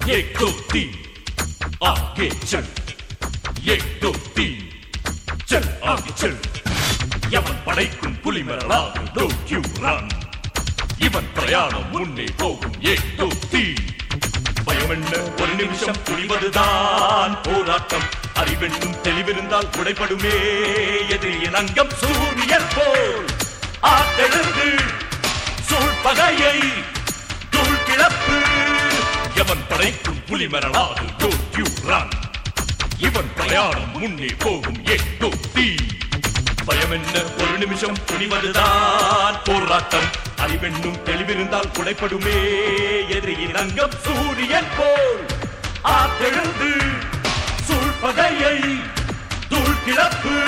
एक दो तीन आगे चल एक दो तीन चल आगे चल எவன் படைக்கும் புலிமரலாக டோன்ட் யூ ரன் இவன் பிரயாணம் முன்னே போகும் ஏக் தோ தீன் பயம் என்ன ஒரு நிமிஷம் துணிவதுதான் போராட்டம் அறிவென்னும் தெளிவிருந்தால் உடைப்படுமே எதிரியின் அங்கம் சூரியன் போல் ஆத்தெழுந்து சூழ்பகையை தூள் கிளப்பு எவன் படைக்கும் புலிமரலாது டோன்ட் யூ ரன் இவன் பிரயாணம் முன்னே போகும் எட்டோ தீ பயம் என்ன ஒரு நிமிஷம் துணிவதுதான் போராட்டம் அறிவென்னும் தெளிவிருந்தால் குடைப்படுமே எதிரியின் அங்கம் சூரியன் போல் ஆத்தெழுந்து சூழ்பகையை தூள் கிளப்பு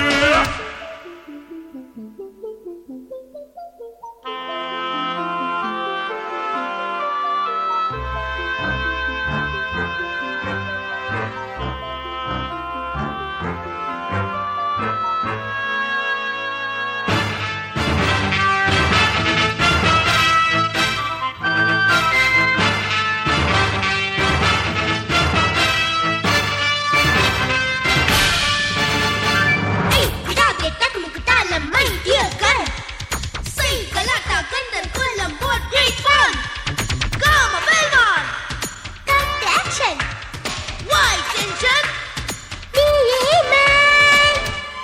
Hey, cuidado, takmuku dalam my dear gun. Sing galata gandar kolam what great fun. Come on, Belmont. Cut the action. Why tension? Me, man.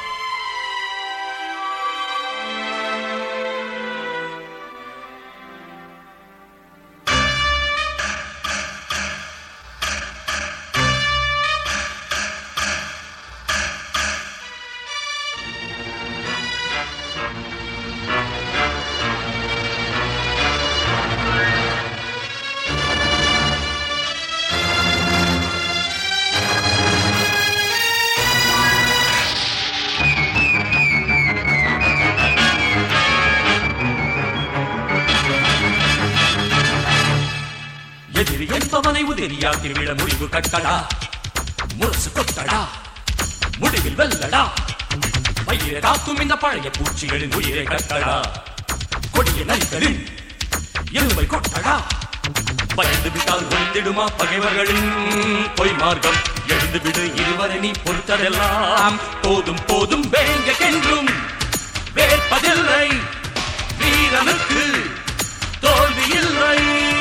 எதிரி என்பவனை உதிரியாக்கி விட முடிவு கட்டடா முரசு கொட்டடா முடிவில் வெல்லடா பயிரை காக்கும் இந்த பழைய பூச்சிகளின் உயிரை கட்டடா கொடிய நரிகளின் எருமை கொட்டடா பயந்து விட்டால் ஒழிந்திடுமா பகைவர்களின் பொய் மார்க்கம் எழுந்து விடு இருவரை நீ பொறுத்ததெல்லாம் போதும் போதும் வேங்கென்றும் வேற்பதில்லை வீரனுக்கு தோல்வி இல்லை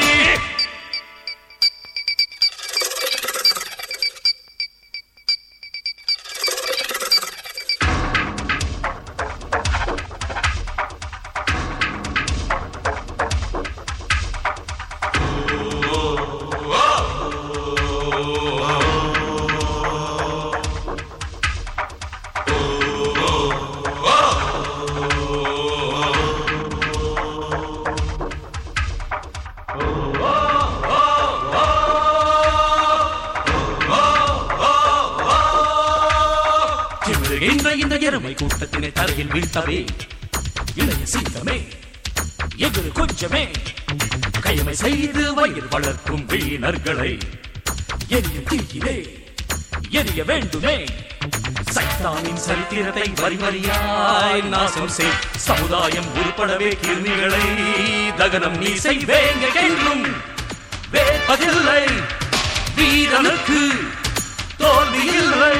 திமிருகின்ற இந்த எருமை கூட்டத்தினை தரையில் வீழ்த்தவே இளைய சிங்கமே எதிர் கொஞ்சமே கையமை செய்து வயிறு வளர்க்கும் வீணர்களை எரியும் தீயிலே எரிய வேண்டுமே சைத்தானின் சரித்திரத்தை வரி வரியாய் நாசம் செய் சமுதாயம் உருப்படவே கிருமிகளை தகனம் நீ செய்வேங்க என்றும் வேற்பதில்லை வீரனுக்கு தோல்வி இல்லை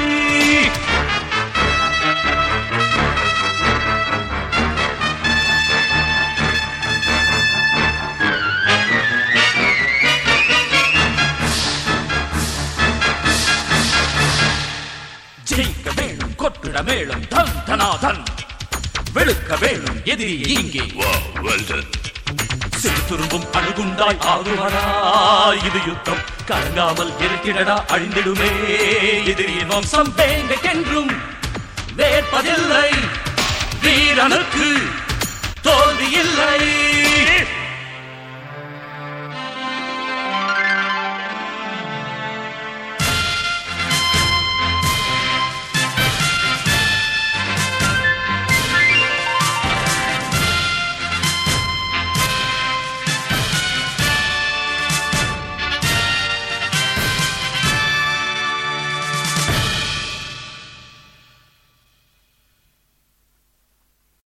ஜெயிக்க வேணும் கொட்டிட மேலும் தன் தனாதன் வெளுக்க வேணும் எதிரி இங்கே சிறு துரும்பும் அணுகுண்டாய் ஆகுவதாய் இது யுத்தம் கலங்காமல் இருக்கிடடா அழிந்திடுமே எதிரியின் வம்சம் வேங்கைக்கென்றும் வேற்பதில்லை வீரனுக்கு தோல்வி இல்லை